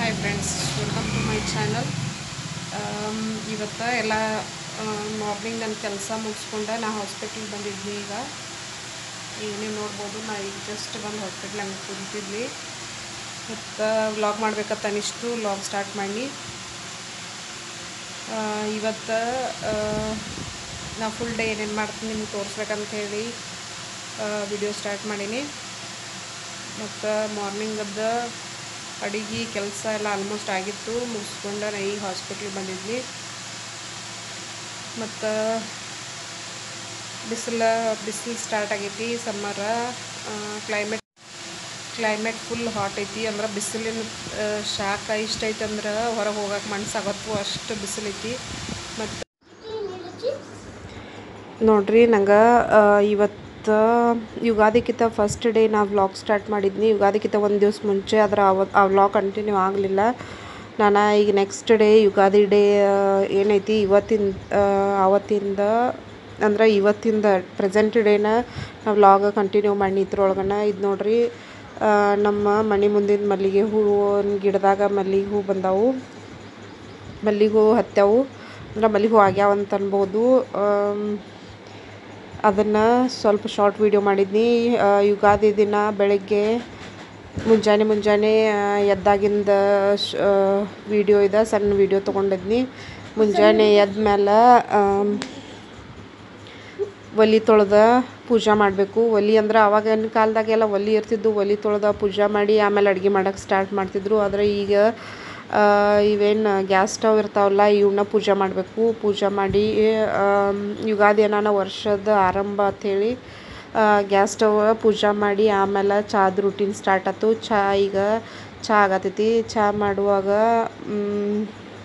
hi friends welcome to my channel ಇವತ್ತು ಎಲ್ಲ morning ನನ್ನ ಕೆಲಸ ಮುಗಿಸ್ಕೊಂಡೆ ನಾ ಹಾಸ್ಪಿಟ್ಲಿಗೆ ಬಂದಿದ್ವಿ ಈಗ ಈಗ ನೀವು ನೋಡ್ಬೋದು ನಾ ಈಗ ಜಸ್ಟ್ ಬಂದು ಹಾಸ್ಪಿಟ್ಲ್ ಹಂಗೆ ಕುಂತಿದ್ವಿ ಮತ್ತು ವ್ಲಾಗ್ ಮಾಡ್ಬೇಕಂತ ಅನಿಸ್ತು ವ್ಲಾಗ್ ಸ್ಟಾರ್ಟ್ ಮಾಡಿ ಆ, ಇವತ್ತು ಆ, ನಾ ಫುಲ್ ಡೇ ಏನೇನು ಮಾಡ್ತೀನಿ ನಿಮ್ಗೆ ತೋರಿಸ್ಬೇಕಂತ ಹೇಳಿ ವಿಡಿಯೋ ಸ್ಟಾರ್ಟ್ ಮಾಡೀನಿ ಮತ್ತು ಮಾರ್ನಿಂಗದ ಅಡಿಗೆ ಕೆಲಸ ಎಲ್ಲ ಆಲ್ಮೋಸ್ಟ್ ಆಗಿತ್ತು ಮುಗಿಸ್ಕೊಂಡು ನಾ ಈಗ ಹಾಸ್ಪಿಟ್ಲಿಗೆ ಬಂದಿದ್ವಿ ಮತ್ತು ಬಿಸಿಲು ಬಿಸಿಲು ಸ್ಟಾರ್ಟ್ ಆಗೈತಿ summer climate climate full hot ಐತಿ ಅಂದ್ರೆ ಬಿಸಿಲಿನ ಆ, ಶಾಖ ಇಷ್ಟ ಐತಿ ಅಂದ್ರೆ ಹೊರಗೆ ಹೋಗಕ್ಕೆ ಮನ್ಸಾಗತ್ತು ಅಷ್ಟು ಬಿಸಿಲೈತಿ ಮತ್ತು ನೋಡ್ರಿ ನಂಗೆ ಇವತ್ತು ಯುಗಾದಿಕ್ಕಿಂತ ಫಸ್ಟ್ ಡೇ ನಾ ವ್ಲಾಗ್ ಸ್ಟಾರ್ಟ್ ಮಾಡಿದ್ನಿ ಯುಗಾದಿಕ್ಕಿಂತ ಒಂದು ದಿವಸ ಮುಂಚೆ ಅದರ ಅವತ್ತು ಆ ವ್ಲಾಗ್ ಕಂಟಿನ್ಯೂ ಆಗಲಿಲ್ಲ ನಾನು ಈಗ ನೆಕ್ಸ್ಟ್ ಡೇ ಯುಗಾದಿ ಡೇ ಏನೈತಿ ಇವತ್ತಿನ ಆ, ಅವತ್ತಿಂದ ಅಂದ್ರೆ ಇವತ್ತಿಂದ ಪ್ರೆಸೆಂಟ್ ಡೇನ ನಾವು ವ್ಲಾಗ್ ಕಂಟಿನ್ಯೂ ಮಾಡಿ ಇದ್ರೊಳಗನ ಇದು ನೋಡ್ರಿ ಆ, ನಮ್ಮ ಮನೆ ಮುಂದಿನ ಮಲ್ಲಿಗೆ ಹೂವಿನ ಗಿಡದಾಗ ಮಲ್ಲಿಗೆ ಹೂ ಬಂದಾವು ಮಲ್ಲಿಗೆ ಹೂ ಹತ್ಯಾವು ಅಂದ್ರೆ ಮಲ್ಲಿಗೆ ಹೂ ಆಗ್ಯಾವ ಅಂತ ಅನ್ಬೋದು ಅದನ್ನು ಸ್ವಲ್ಪ ಶಾರ್ಟ್ ವಿಡಿಯೋ ಮಾಡಿದ್ನಿ ಆ, ಯುಗಾದಿ ದಿನ ಬೆಳಗ್ಗೆ ಮುಂಜಾನೆ ಮುಂಜಾನೆ ಆ, ಎದ್ದಾಗಿಂದ ವಿಡಿಯೋ ಇದೆ ಸಣ್ಣ ವಿಡಿಯೋ ತೊಗೊಂಡಿದ್ನಿ ಮುಂಜಾನೆ ಎದ್ದ ಮೇಲೆ ಒಲಿ ತೊಳೆದ ಪೂಜೆ ಮಾಡಬೇಕು ಒಲಿ ಅಂದ್ರೆ ಆವಾಗಿನ ಕಾಲದಾಗೆಲ್ಲ ಒಲಿ ಇರ್ತಿದ್ದು ಒಲಿ ತೊಳೆದ ಪೂಜೆ ಮಾಡಿ ಆಮೇಲೆ ಅಡುಗೆ ಮಾಡೋಕ್ಕೆ ಸ್ಟಾರ್ಟ್ ಮಾಡ್ತಿದ್ರು ಆದರೆ ಈಗ ಆ, ಇವೇನು ಗ್ಯಾಸ್ ಸ್ಟವ್ ಇರ್ತಾವಲ್ಲ ಇವನ್ನ ಪೂಜೆ ಮಾಡಬೇಕು ಪೂಜೆ ಮಾಡಿ ಆಮ್, ಯುಗಾದಿ ಏನಾನ ವರ್ಷದ ಆರಂಭ ಅಂಥೇಳಿ ಗ್ಯಾಸ್ ಸ್ಟವ್ ಪೂಜೆ ಮಾಡಿ ಆಮೇಲೆ ಚಾದ ರೂಟೀನ್ ಸ್ಟಾರ್ಟ್ ಆಯ್ತು ಚಹಾ ಈಗ ಚಹಾ ಆಗತೈತಿ ಚಹಾ ಮಾಡುವಾಗ ಮ್,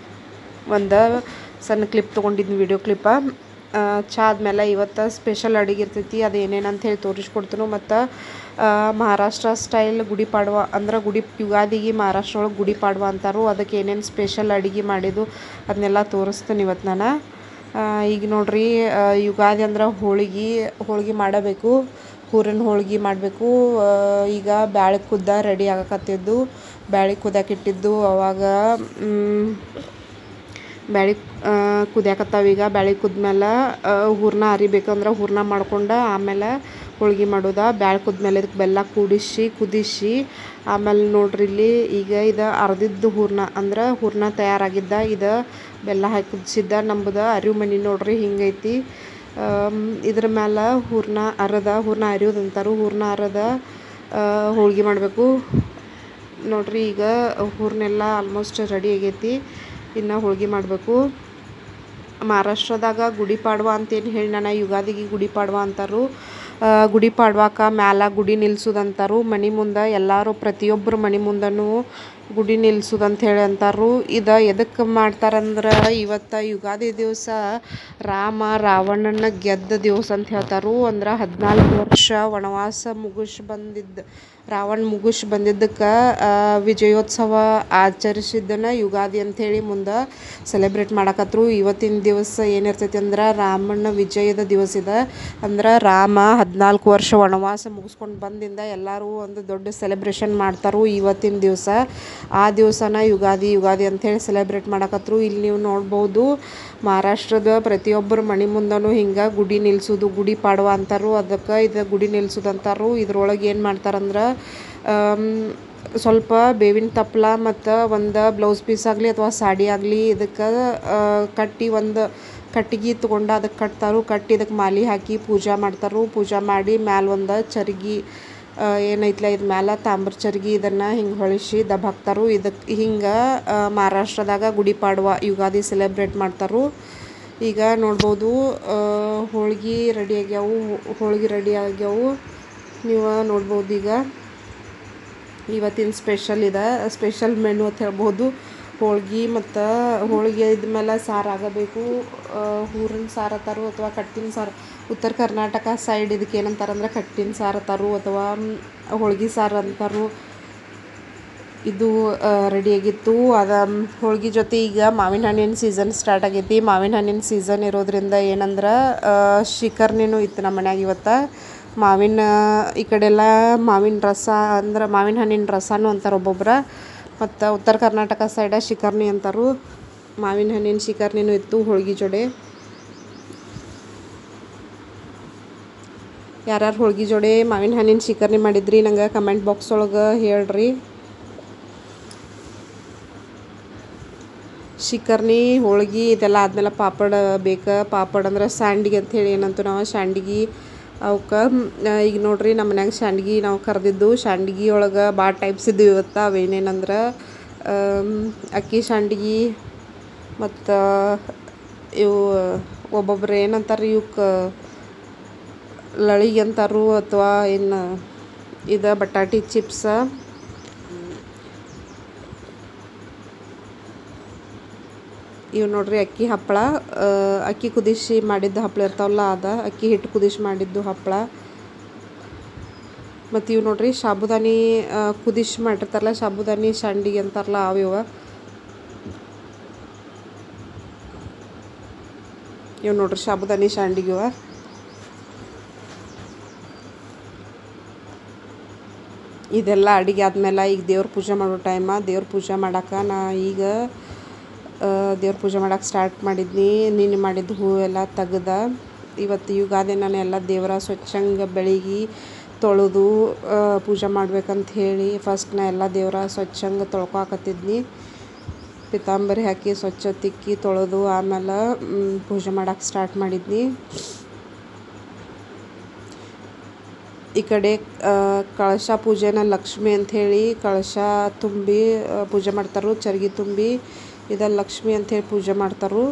ಒಂದು ಸಣ್ಣ ಕ್ಲಿಪ್ ತೊಗೊಂಡಿದ್ನಿ ವಿಡಿಯೋ ಕ್ಲಿಪ್ಪ ಚಹಾ ಆದ್ಮೇಲೆ ಇವತ್ತು ಸ್ಪೆಷಲ್ ಅಡುಗೆ ಇರ್ತೈತಿ ಅದು ಏನೇನು ಅಂತ ಹೇಳಿ ತೋರಿಸ್ಕೊಡ್ತೀನಿ ಮತ್ತು ಮಹಾರಾಷ್ಟ್ರ ಸ್ಟೈಲ್ ಗುಡಿ ಪಾಡ್ವ ಅಂದ್ರೆ ಗುಡಿ ಯುಗಾದಿಗೆ ಮಹಾರಾಷ್ಟ್ರ ಒಳಗೆ ಗುಡಿ ಪಾಡ್ವ ಅಂತಾರು ಅದಕ್ಕೆ ಏನೇನು ಸ್ಪೆಷಲ್ ಅಡುಗೆ ಮಾಡಿದ್ದು ಅದನ್ನೆಲ್ಲ ತೋರಿಸ್ತೀನಿ ಇವತ್ತು ನಾನು ಆ, ಈಗ ನೋಡ್ರಿ ಆ, ಯುಗಾದಿ ಅಂದ್ರೆ ಹೋಳ್ಗೆ ಹೋಳ್ಗೆ ಮಾಡಬೇಕು ಹೂರಿನ ಹೋಳ್ಗೆ ಮಾಡಬೇಕು ಈಗ ಬ್ಯಾಳೆ ಕುದ್ದ ರೆಡಿ ಆಗಕತ್ತಿದ್ದು ಬ್ಯಾಳೆ ಕುದ್ಯಾಕಿಟ್ಟಿದ್ದು ಅವಾಗ ಮ್, ಬ್ಯಾಳೆ ಕುದಿಯಾಕತ್ತಾವ ಈಗ ಬ್ಯಾಳೆ ಕುದ್ಮೇಲೆ ಹೂರ್ಣ ಅರಿಬೇಕಂದ್ರೆ ಹೂರ್ಣ ಮಾಡ್ಕೊಂಡು ಆಮೇಲೆ ಹೋಳ್ಗೆ ಮಾಡೋದ ಬ್ಯಾಳೆ ಕುದ್ಮೇಲೆ ಇದಕ್ಕೆ ಬೆಲ್ಲ ಕೂಡಿಸಿ ಕುದಿಸಿ ಆಮೇಲೆ ನೋಡ್ರಿ ಇಲ್ಲಿ ಈಗ ಇದು ಅರ್ದಿದ್ದು ಹೂರ್ಣ ಅಂದ್ರೆ ಹೂರ್ಣ ತಯಾರಾಗಿದ್ದ ಇದು ಬೆಲ್ಲ ಹಾಕಿ ಕುದಿಸಿದ್ದ ನಂಬುದ ಅರಿವು ಮನೆ ನೋಡ್ರಿ ಹಿಂಗೈತಿ ಆಮ್, ಇದ್ರ ಮೇಲೆ ಹೂರ್ಣ ಅರದ ಹೂರ್ಣ ಅರಿಯೋದು ಅಂತಾರು ಹೂರ್ಣ ಅರದ ಹೋಳ್ಗೆ ಮಾಡಬೇಕು ನೋಡ್ರಿ ಈಗ ಹೂರ್ನೆಲ್ಲ ಆಲ್ಮೋಸ್ಟ್ ರೆಡಿ ಆಗೈತಿ ಇನ್ನು ಹೋಳ್ಗೆ ಮಾಡಬೇಕು ಮಹಾರಾಷ್ಟ್ರದಾಗ ಗುಡಿ ಪಾಡ್ವ ಅಂತೇನು ಹೇಳಿ ನಾನು ಯುಗಾದಿಗೆ ಗುಡಿ ಪಾಡ್ವ ಅಂತಾರು ಆ, ಗುಡಿ ಪಾಡ್ವಾಕ ಮ್ಯಾಲ ಗುಡಿ ನಿಲ್ಸುದಂತಾರು ಮನೆ ಮುಂದೆ ಎಲ್ಲರೂ ಪ್ರತಿಯೊಬ್ಬರು ಮನೆ ಮುಂದನೂ ಗುಡಿ ನಿಲ್ಸುದಂತ ಹೇಳಿ ಅಂತಾರು ಇದು ಎದಕ್ಕೆ ಮಾಡ್ತಾರಂದ್ರೆ ಇವತ್ತು ಯುಗಾದಿ ದಿವಸ ರಾಮ ರಾವಣನ ಗೆದ್ದ ದಿವಸ ಅಂತ ಹೇಳ್ತಾರು ಅಂದ್ರೆ ಹದಿನಾಲ್ಕು ವರ್ಷ ವನವಾಸ ಮುಗಿಸ್ ಬಂದಿದ್ದು ರಾವಣ ಮುಗಿಸ್ ಬಂದಿದ್ದಕ್ಕೆ ವಿಜಯೋತ್ಸವ ಆಚರಿಸಿದ್ದನ್ನು ಯುಗಾದಿ ಅಂಥೇಳಿ ಮುಂದೆ ಸೆಲೆಬ್ರೇಟ್ ಮಾಡಕತ್ರು ಇವತ್ತಿನ ದಿವಸ ಏನಿರ್ತೈತಿ ಅಂದ್ರೆ ರಾಮನ ವಿಜಯದ ದಿವಸ ಇದೆ ಅಂದ್ರೆ ರಾಮ ಹದಿನಾಲ್ಕು ವರ್ಷ ವನವಾಸ ಮುಗಿಸ್ಕೊಂಡು ಬಂದಿಂದ ಎಲ್ಲರೂ ಒಂದು ದೊಡ್ಡ ಸೆಲೆಬ್ರೇಷನ್ ಮಾಡ್ತಾರು ಇವತ್ತಿನ ದಿವಸ ಆ ದಿವಸನ ಯುಗಾದಿ ಯುಗಾದಿ ಅಂಥೇಳಿ ಸೆಲೆಬ್ರೇಟ್ ಮಾಡಕತ್ರು ಇಲ್ಲಿ ನೀವು ನೋಡ್ಬೋದು ಮಹಾರಾಷ್ಟ್ರದ ಪ್ರತಿಯೊಬ್ಬರ ಮನೆ ಮುಂದನೂ ಹಿಂಗೆ ಗುಡಿ ನಿಲ್ಸೋದು ಗುಡಿ ಪಾಡ್ವ ಅಂತಾರು ಅದಕ್ಕೆ ಇದು ಗುಡಿ ನಿಲ್ಸೋದು ಅಂತಾರು ಇದ್ರೊಳಗೆ ಏನು ಮಾಡ್ತಾರಂದ್ರೆ ಆಮ್, ಸ್ವಲ್ಪ ಬೇವಿನ ತಪ್ಪಲ ಮತ್ತು ಒಂದು ಬ್ಲೌಸ್ ಪೀಸ್ ಆಗಲಿ ಅಥವಾ ಸಾಡಿ ಆಗಲಿ ಇದಕ್ಕೆ ಕಟ್ಟಿ ಒಂದು ಕಟ್ಟಿಗೆ ತೊಗೊಂಡು ಅದಕ್ಕೆ ಕಟ್ತಾರು ಕಟ್ಟಿ ಇದಕ್ಕೆ ಮಾಲೆ ಹಾಕಿ ಪೂಜೆ ಮಾಡ್ತಾರು ಪೂಜೆ ಮಾಡಿ ಮ್ಯಾಲ ಒಂದು ಚರ್ಗಿ ಆ, ಏನೈತ್ಲ ಇದು ಮ್ಯಾಲ ತಾಮ್ರ ಚರ್ಗಿ ಇದನ್ನು ಹಿಂಗೆ ಹೊಳಿಸಿ ದಬ್ ಹಾಕ್ತಾರು ಇದಕ್ಕೆ ಹಿಂಗೆ ಮಹಾರಾಷ್ಟ್ರದಾಗ ಗುಡಿ ಪಾಡ್ವ ಯುಗಾದಿ ಸೆಲೆಬ್ರೇಟ್ ಮಾಡ್ತಾರು ಈಗ ನೋಡ್ಬೋದು ಆ, ಹೋಳ್ಗೆ ರೆಡಿ ಆಗ್ಯಾವು ಹೋಳ್ಗೆ ರೆಡಿ ಆಗ್ಯಾವು ನೀವು ನೋಡ್ಬೋದು ಈಗ ಇವತ್ತಿನ ಸ್ಪೆಷಲ್ ಇದೆ ಸ್ಪೆಷಲ್ ಮೆನು ಅಂತ ಹೇಳ್ಬೋದು ಹೋಳ್ಗೆ ಮತ್ತು ಹೋಳಿಗೆ ಇದ್ಮೇಲೆ ಸಾರು ಆಗಬೇಕು ಹೂರಿನ ಸಾರು ಅತ್ತಾರು ಅಥವಾ ಕಟ್ಟಿನ ಸಾರು ಉತ್ತರ ಕರ್ನಾಟಕ ಸೈಡ್ ಇದಕ್ಕೆ ಏನಂತಾರಂದ್ರೆ ಕಟ್ಟಿನ ಸಾರು ಅತ್ತಾರು ಅಥವಾ ಹೋಳ್ಗೆ ಸಾರು ಅಂತಾರು ಇದು ರೆಡಿಯಾಗಿತ್ತು ಅದ ಹೋಳ್ಗೆ ಜೊತೆ ಈಗ ಮಾವಿನ ಹಣ್ಣಿನ ಸೀಸನ್ ಸ್ಟಾರ್ಟ್ ಆಗೈತಿ ಮಾವಿನ ಹಣ್ಣಿನ ಸೀಸನ್ ಇರೋದ್ರಿಂದ ಏನಂದ್ರೆ ಶಿಖರ್ನಿನೂ ಇತ್ತು ನಮ್ಮ ಮನ್ಯಾಗ ಇವತ್ತು ಮಾವಿನ ಈ ಕಡೆ ಎಲ್ಲ ಮಾವಿನ ರಸ ಅಂದ್ರೆ ಮಾವಿನ ಹಣ್ಣಿನ ರಸನೂ ಅಂತಾರೆ ಒಬ್ಬೊಬ್ರು ಮತ್ತು ಉತ್ತರ ಕರ್ನಾಟಕ ಸೈಡ ಶಿಕರ್ನಿ ಅಂತಾರು ಮಾವಿನ ಹಣ್ಣಿನ ಶಿಕರ್ನಿನೂ ಇತ್ತು ಹೋಳ್ಗೆ ಜೋಡಿ ಯಾರ್ಯಾರು ಹೋಳ್ಗೆ ಜೋಡಿ ಮಾವಿನ ಹಣ್ಣಿನ ಶಿಕರ್ನಿ ಮಾಡಿದ್ರಿ ನಂಗೆ ಕಮೆಂಟ್ ಬಾಕ್ಸ್ ಒಳಗೆ ಹೇಳ್ರಿ ಶಿಕರ್ನಿ ಹೋಳ್ಗೆ ಇದೆಲ್ಲ ಆದ್ಮೇಲೆ ಪಾಪಡ್ ಬೇಕು ಪಾಪಡ್ ಅಂದ್ರೆ ಸ್ಯಾಂಡಿಗೆ ಅಂಥೇಳಿ ಏನಂತ ನಾವು ಶಾಂಡ್ಗಿ ಅವಕ್ಕೆ ಈಗ ನೋಡ್ರಿ ನಮ್ಮ ಮನ್ಯಾಗ ಶಾಂಡ್ಗಿ ನಾವು ಕರೆದಿದ್ದು ಶಾಂಡ್ಗಿ ಒಳಗೆ ಭಾಳ ಟೈಪ್ಸ್ ಇದ್ದವು ಇವತ್ತು ಅವೇನೇನಂದ್ರೆ ಅಕ್ಕಿ ಶಾಂಡ್ಗಿ ಮತ್ತು ಇವು ಒಬ್ಬೊಬ್ರು ಏನಂತಾರೆ ಇವಕ್ಕೆ ಲಳಿಗೆ ಅಂತಾರು ಅಥವಾ ಏನು ಇದು ಬಟಾಟಿ ಚಿಪ್ಸ ಇವು ನೋಡ್ರಿ ಅಕ್ಕಿ ಹಪ್ಪಳ ಅಕ್ಕಿ ಕುದಿಸಿ ಮಾಡಿದ್ದು ಹಪ್ಪಳ ಇರ್ತಾವಲ್ಲ ಅದ ಅಕ್ಕಿ ಹಿಟ್ಟು ಕುದಿಸಿ ಮಾಡಿದ್ದು ಹಪ್ಪಳ ಮತ್ತು ಇವು ನೋಡ್ರಿ ಸಾಬುದಾನಿ ಕುದಿಸಿ ಮಾಡಿರ್ತಾರಲ್ಲ ಸಾಬುದಾನಿ ಸಂಡಿಗೆ ಅಂತಾರಲ್ಲ ಅವು ಇವ ಇವು ನೋಡ್ರಿ ಸಾಬುದಾನಿ ಸಂಡಿಗೆ ಇವ ಇದೆಲ್ಲ ಅಡುಗೆ ಆದ್ಮೇಲೆ ಈಗ ದೇವ್ರ ಪೂಜೆ ಮಾಡೋ ಟೈಮ ದೇವ್ರ ಪೂಜೆ ಮಾಡಕ್ಕೆ ನಾ ಈಗ ದೇವ್ರ ಪೂಜೆ ಮಾಡಕ್ಕೆ ಸ್ಟಾರ್ಟ್ ಮಾಡಿದ್ನಿ ನಿನ್ನೆ ಮಾಡಿದ್ದು ಹೂವೆಲ್ಲ ತೆಗ್ದ ಇವತ್ತು ಯುಗಾದಿ ನಾನು ಎಲ್ಲ ದೇವರ ಸ್ವಚ್ಛಂಗೆ ಬೆಳಗಿ ತೊಳೆದು ಪೂಜೆ ಮಾಡ್ಬೇಕಂತ ಹೇಳಿ ಫಸ್ಟ್ ನಾ ಎಲ್ಲ ದೇವರ ಸ್ವಚ್ಛಂಗೆ ತೊಳ್ಕೊಕತ್ತಿದ್ನಿ ಪಿತಾಂಬರಿ ಹಾಕಿ ಸ್ವಚ್ಛ ತಿಕ್ಕಿ ತೊಳೆದು ಆಮೇಲೆ ಪೂಜೆ ಮಾಡಕ್ಕೆ ಸ್ಟಾರ್ಟ್ ಮಾಡಿದ್ನಿ ಈ ಕಡೆ ಕಳಶ ಪೂಜೆನ ಲಕ್ಷ್ಮಿ ಅಂಥೇಳಿ ಕಳಶ ತುಂಬಿ ಪೂಜೆ ಮಾಡ್ತಾರೆ ಚರ್ಗಿ ತುಂಬಿ ಇದ ಲಕ್ಷ್ಮಿ ಅಂಥೇಳಿ ಪೂಜೆ ಮಾಡ್ತಾರೆ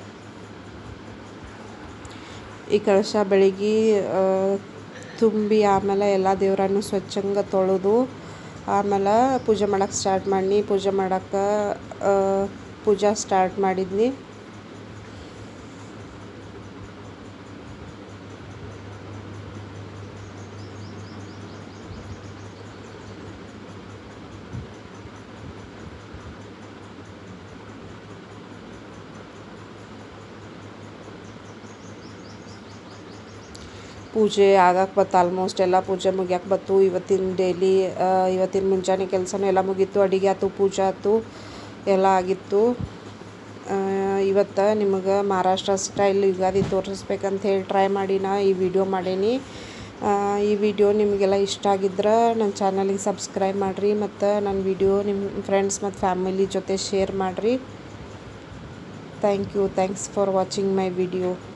ಈ ಕಳಶ ಬೆಳಗ್ಗೆ ತುಂಬಿ ಆಮೇಲೆ ಎಲ್ಲ ದೇವರನ್ನು ಸ್ವಚ್ಛಂಗೆ ತೊಳೆದು ಆಮೇಲೆ ಪೂಜೆ ಮಾಡಕ್ಕೆ ಸ್ಟಾರ್ಟ್ ಮಾಡಿ ಪೂಜೆ ಮಾಡಕ್ಕೆ ಪೂಜಾ ಸ್ಟಾರ್ಟ್ ಮಾಡಿದ್ನಿ ಪೂಜೆ ಆಗಕ್ಕೆ ಬತ್ತು ಆಲ್ಮೋಸ್ಟ್ ಎಲ್ಲ ಪೂಜೆ ಮುಗ್ಯಕ್ಕೆ ಬತ್ತು ಇವತ್ತಿನ ಡೈಲಿ ಇವತ್ತಿನ ಮುಂಜಾನೆ ಕೆಲಸನೂ ಎಲ್ಲ ಮುಗೀತು ಅಡುಗೆ ಆಯ್ತು ಪೂಜೆ ಆಯ್ತು ಎಲ್ಲ ಆಗಿತ್ತು ಇವತ್ತು ನಿಮಗೆ ಮಹಾರಾಷ್ಟ್ರ ಸ್ಟೈಲ್ ಯುಗಾದಿ ತೋರಿಸ್ಬೇಕಂತ ಹೇಳಿ ಟ್ರೈ ಮಾಡಿ ನಾ ಈ ವಿಡಿಯೋ ಮಾಡೀನಿ ಈ ವಿಡಿಯೋ ನಿಮಗೆಲ್ಲ ಇಷ್ಟ ಆಗಿದ್ರೆ ನನ್ನ ಚಾನಲಿಗೆ ಸಬ್ಸ್ಕ್ರೈಬ್ ಮಾಡಿರಿ ಮತ್ತು ನನ್ನ ವಿಡಿಯೋ ನಿಮ್ಮ ಫ್ರೆಂಡ್ಸ್ ಮತ್ತು ಫ್ಯಾಮಿಲಿ ಜೊತೆ ಶೇರ್ ಮಾಡಿರಿ thank you thanks for watching my video